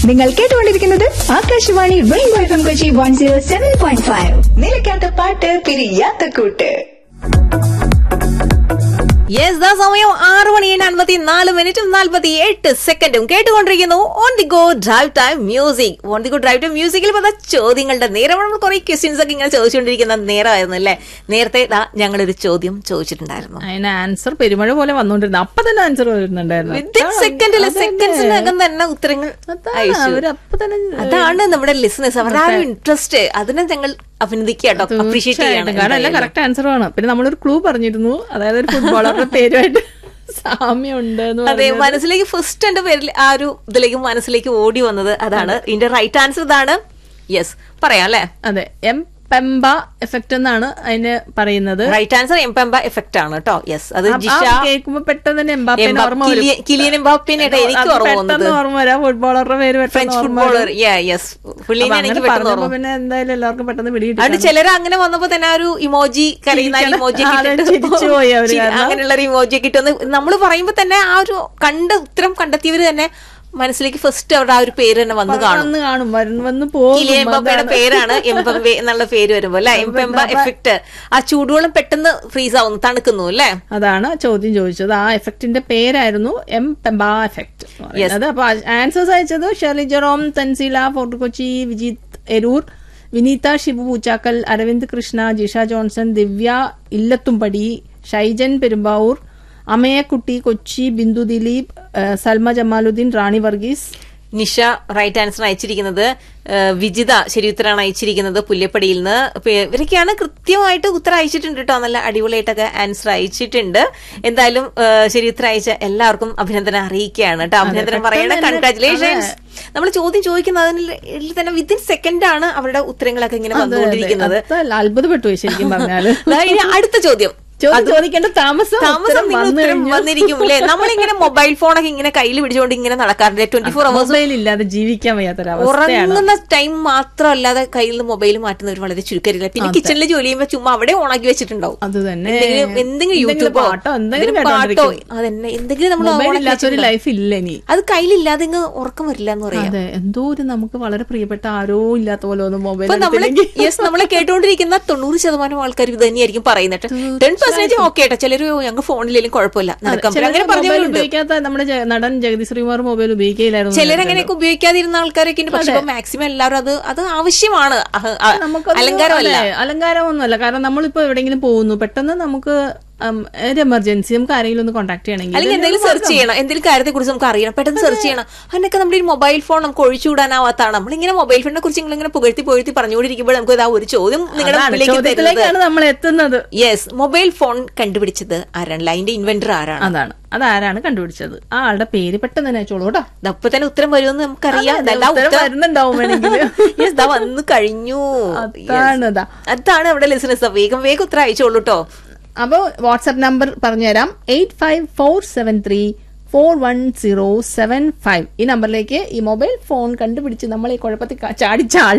നിങ്ങൾ കേട്ടുകൊണ്ടിരിക്കുന്നത് Akashvani Rainbow F M Kochi one zero seven point five നിലയ്ക്കാത്ത പാട്ട് പിരിയാത്ത കൂട്ട് യെസ് ദാ സമയം ആറ് മണി അൻപത്തി നാല് മിനിറ്റും നാൽപ്പത്തി എട്ട് സെക്കൻഡും കേട്ടുകൊണ്ടിരിക്കുന്നു on the go drive time music on the go drive time മ്യൂസിക്കിൽ പല ചോദ്യങ്ങളുടെ നേരം നമ്മൾ കുറെ ക്വസ്റ്റ്യൻസ് ഒക്കെ ഇങ്ങനെ ചോദിച്ചുകൊണ്ടിരിക്കുന്ന നേരമായിരുന്നു അല്ലേ നേരത്തെ ദാ ഞങ്ങളൊരു ചോദ്യം ചോദിച്ചിട്ടുണ്ടായിരുന്നു അതിന് ആൻസർ പെരുമഴ പോലെ വന്നോണ്ടിരുന്നു അപ്പൊ തന്നെ ആൻസർ വരുന്നുണ്ടായിരുന്നു വിത്തിൻ സെക്കൻഡില് സെക്കൻഡ്സിനകം തന്നെ ഉത്തരങ്ങൾ അതാണ് അയച്ചു അവരപ്പൊ തന്നെ അതാണ് നമ്മുടെ ലിസണേഴ്സ് അവരുടെ ആ ഒരു ഇൻട്രസ്റ്റ് അതിനെ ഞങ്ങൾ അഭിനന്ദിക്കുക കേട്ടോ അപ്രീഷിയേറ്റ് തീർച്ചയായിട്ടും. കാരണം എല്ലാം ചെയ്യണം കറക്റ്റ് ആൻസർ ആണ് പിന്നെ നമ്മളൊരു ക്ലൂ പറഞ്ഞിരുന്നു അതായത് ഒരു ഫുട്ബോളറുടെ പേരുമായിട്ട് സാമ്യം ഉണ്ട് എന്ന് അതെ പറഞ്ഞു മനസ്സിലേക്ക് ഫസ്റ്റ് എന്റെ പേരിൽ ആ ഒരു ഇതിലേക്ക് മനസ്സിലേക്ക് ഓടി വന്നത് അതാണ് ഇതിന്റെ റൈറ്റ് ആൻസർ ഇതാണ് യെസ് പറയാം അല്ലെ അതെ എം പെമ്പ എഫക്ട് എന്നാണ് അതിന് പറയുന്നത് റൈറ്റ് ആൻസർ എംപെമ്പ എഫക്ട് ആണ് കേട്ടോ യെസ് അത് ആ- ജിഷ ആ കേൾക്കുമ്പോ പെട്ടെന്ന് തന്നെ എംബാപ്പേനെ എംബാ- ഓർമ്മ വരും. കിലിയൻ- കിലിയൻ എംബാപ്പിനെ അത് എനിക്ക് ഓർമ്മ വന്നത് പെട്ടെന്ന് ഓർമ്മ വരാം ഫുട്ബോളറുടെ പേര് പെട്ടെന്ന് ഫ്രഞ്ച് ഓർമ്മ ഫുട്ബോളർ വരും. യെസ് അപ്പൊ പുള്ളിനെ അങ്ങനെ എനിക്ക് പെട്ടെന്ന് പറഞ്ഞപ്പോ ഓർമ്മ പിന്നെ എന്തായാലും എല്ലാവർക്കും പെട്ടെന്ന് പിടികിട്ടി അതുകൊണ്ട് ചിലർ അങ്ങനെ വന്നപ്പോ തന്നെ ആ ഒരു ഇമോജി കരയുന്ന ചിരിക്കണം. ഇമോജി ആ, അതെ, ചിരിച്ചു പോയി അവര് കാരണം. അങ്ങനെയുള്ള ഒരു ഇമോജി കിട്ടുമെന്ന് നമ്മൾ പറയുമ്പോ തന്നെ ആ ഒരു കണ്ട ഉത്തരം കണ്ടെത്തിയവര് തന്നെ മനസ്സിലേക്ക് ഫസ്റ്റ് അവരുടെ ആ ഒരു പേര് തന്നെ വന്ന് കാണും വന്ന് കാണും വന്ന് വന്ന് പോകും കിലിയൻ എംബാപ്പയുടെ പേരാണ് എംബംബെ എന്നുള്ള പേര് വരുമ്പോ അല്ലെ എംപെമ്പ എഫക്ട് ആ ചൂടുവെള്ളം പെട്ടെന്ന് ഫ്രീസ് ആവുന്നു തണുക്കുന്നു അല്ലെ അതാണ് ചോദ്യം ചോദിച്ചത് ആ എഫക്റ്റിന്റെ പേരായിരുന്നു എം പെമ്പ എഫക്ട് അത് അപ്പൊ ആൻസേഴ്സ് അയച്ചത് ഷെർലി ജെറോം തൻസീല ഫോർട്ട് കൊച്ചി വിജിത് എരൂർ വിനീത ഷിബു പൂച്ചാക്കൽ അരവിന്ദ് കൃഷ്ണ ജിഷ ജോൺസൺ ദിവ്യ ഇല്ലത്തുംപടി ഷൈജൻ പെരുമ്പാവൂർ അമയക്കുട്ടി കൊച്ചി ബിന്ദു ദിലീപ് ഏഹ് സൽമ ജമാലുദ്ദീൻ റാണി വർഗീസ് നിഷ റൈറ്റ് ആൻസർ അയച്ചിരിക്കുന്നത് ആ, വിജിത ശരി ഉത്തരമാണ് അയച്ചിരിക്കുന്നത് പുല്യപ്പടിയിൽ നിന്ന് പേ- ഇവരൊക്കെയാണ് കൃത്യമായിട്ട് ഉത്തരം അയച്ചിട്ടുണ്ട് കേട്ടോ നല്ല അടിപൊളിയായിട്ടൊക്കെ ആൻസർ അയച്ചിട്ടുണ്ട് എന്തായാലും ആ, ശരി ഉത്തരം അയച്ച എല്ലാവർക്കും അഭിനന്ദനം അറിയിക്കുകയാണ് കേട്ടോ അഭിനന്ദനം പറയണം പെട്ടെന്ന് തന്നെ- കൺഗ്രാറ്റുലേഷൻസ് നമ്മൾ ചോദ്യം ചോദിക്കുന്നതിൽ തന്നെ വിത്തിൻ സെക്കൻഡ് ആണ് അവരുടെ ഉത്തരങ്ങളൊക്കെ ഇങ്ങനെ വന്നുകൊണ്ടിരിക്കുന്നത് അതല്ല, അത്ഭുതപ്പെട്ടു പോയി ശരിക്കും പറഞ്ഞാല് ദാ ഇനി അടുത്ത ചോദ്യം ചോദ്യം ചോദിക്കേണ്ട താമസം താമസം ഉത്തരം നിങ്ങൾ വന്നു ഉത്തരം കഴിഞ്ഞു. വന്നിരിക്കും അല്ലെ നമ്മളിങ്ങനെ മൊബൈൽ ഫോണൊക്കെ ഇങ്ങനെ കയ്യിൽ പിടിച്ചുകൊണ്ട് ഇങ്ങനെ നടക്കാറില്ല ട്വന്റി ഫോർ അവേഴ്സ് മൊബൈൽ ഇല്ലാതെ ജീവിക്കാൻ വയ്യാത്തൊരവസ്ഥയാണ് ഉറങ്ങുന്ന ടൈം മാത്രമല്ലാതെ കയ്യിൽ നിന്ന് മൊബൈൽ മാറ്റുന്നവർ വളരെ ചുരുക്കരില്ല പിന്നെ കിച്ചണിൽ ജോലി ചെയ്യുമ്പോൾ ചുമ്മാ അവിടെ ഓണാക്കി വെച്ചിട്ടുണ്ടാവും അത് തന്നെ എന്തെങ്കിലും എന്തെങ്കിലും യൂട്യൂബോ പാട്ടോ എന്തെങ്കിലും പാട്ടോ കേട്ടോണ്ടിരിക്കും. അതന്നെ എന്തെങ്കിലും നമ്മൾ മൊബൈൽ ഓണാക്കി ഇല്ലാത്തൊരു വെച്ചിട്ടുണ്ടാവും. ലൈഫ് ഇല്ല ഇനി അത് കയ്യിലില്ലാതെ ഇങ്ങ് ഉറക്കം വരില്ല എന്ന് പറയാം അതെ എന്തോ ഒരു നമുക്ക് വളരെ പ്രിയപ്പെട്ട ആരോ ഇല്ലാത്ത പോലെ ഒന്ന് മൊബൈൽ ഇപ്പൊ നമ്മളെ യെസ് നമ്മളെ കേട്ടോണ്ടിരിക്കുന്ന തൊണ്ണൂറ് ശതമാനം ആൾക്കാർ ഇത് തന്നെയായിരിക്കും പറയുന്നത് ടെൻ പെർസെന്റേജ് ഓക്കെ കേട്ടോ ചിലര് ഞങ്ങൾ ഫോണിലെങ്കിലും കുഴപ്പമില്ല നടക്കാം അങ്ങനെ മൊബൈൽ പറഞ്ഞവരുണ്ട് ഉപയോഗിക്കാത്ത നമ്മുടെ ജ- നടൻ ജഗദീഷ് ശ്രീകുമാർ മൊബൈൽ ഉപയോഗിക്കില്ലായിരുന്നു ചിലരങ്ങനെയൊക്കെ ഉപയോഗിക്കാതിരുന്ന ആൾക്കാരൊക്കെ ഉണ്ട് പക്ഷെ മാക്സിമം എല്ലാവരും അത് അത് ആവശ്യമാണ് അഹ- അ- നമുക്കത് അലങ്കാരമല്ല അതെ, അലങ്കാരമൊന്നുമല്ല കാരണം നമ്മളിപ്പോ എവിടെയെങ്കിലും പോകുന്നു പെട്ടെന്ന് നമുക്ക് ഉം, ഒരു എമർജൻസി നമുക്ക് ആരെങ്കിലും ഒന്ന് കോൺടാക്ട് ചെയ്യണമെങ്കിൽ അല്ലെങ്കിൽ എന്തെങ്കിലും സെർച്ച് ചെയ്യണം എന്തെങ്കിലും കാര്യത്തെ കുറിച്ച് നമുക്ക് അറിയണം പെട്ടെന്ന് സെർച്ച് ചെയ്യണം അതിനൊക്കെ നമ്മുടെ ഈ മൊബൈൽ ഫോൺ നമുക്ക് ഒഴിച്ചുകൂടാനാവാത്താണ് നമ്മളിങ്ങനെ മൊബൈൽ ഫോണിനെ കുറിച്ച് ഇങ്ങനെ പുകഴ്ത്തി പുകഴ്ത്തി പറഞ്ഞുകൊണ്ടിരിക്കുമ്പോൾ നമുക്ക് ഇതാ ഒരു ചോദ്യം നിങ്ങളുടെ അതാണ്, മുമ്പിലേക്ക് തരുന്നത് ചോദ്യത്തിലേക്കാണ് നമ്മൾ എത്തുന്നത് യെസ് മൊബൈൽ ഫോൺ കണ്ടുപിടിച്ചത് ആരാണ് അതിന്റെ ഇൻവെന്റർ ആരാണ് അതാണ് അതാരാണ് കണ്ടുപിടിച്ചത് ആ ആളുടെ പേര് പെട്ടെന്ന് തന്നെ അയച്ചോളൂ കേട്ടോ അപ്പൊ തന്നെ ഉത്തരം വരുമെന്ന് നമുക്കറിയാം അതെ, ഇതെല്ലാം ഉത്തരം ഉത്തരം- വരുന്നുണ്ടാവും വേണമെങ്കിൽ. Yes, ദാ വന്നു കഴിഞ്ഞു അതാണ് Yes. ഇതാ. അതാണ് ഇവിടെ ലിസണേഴ്സ് വേഗം വേഗം ഉത്തരം അയച്ചോളൂ കേട്ടോ അപ്പോൾ വാട്സ്ആപ്പ് നമ്പർ പറഞ്ഞുതരാം eight five four seven three four one zero seven five ഈ നമ്പറിലേക്ക് ഈ മൊബൈൽ ഫോൺ കണ്ടുപിടിച്ച് നമ്മളെ കുഴപ്പത്തിൽ ക- ചാടിച്ച ആൾ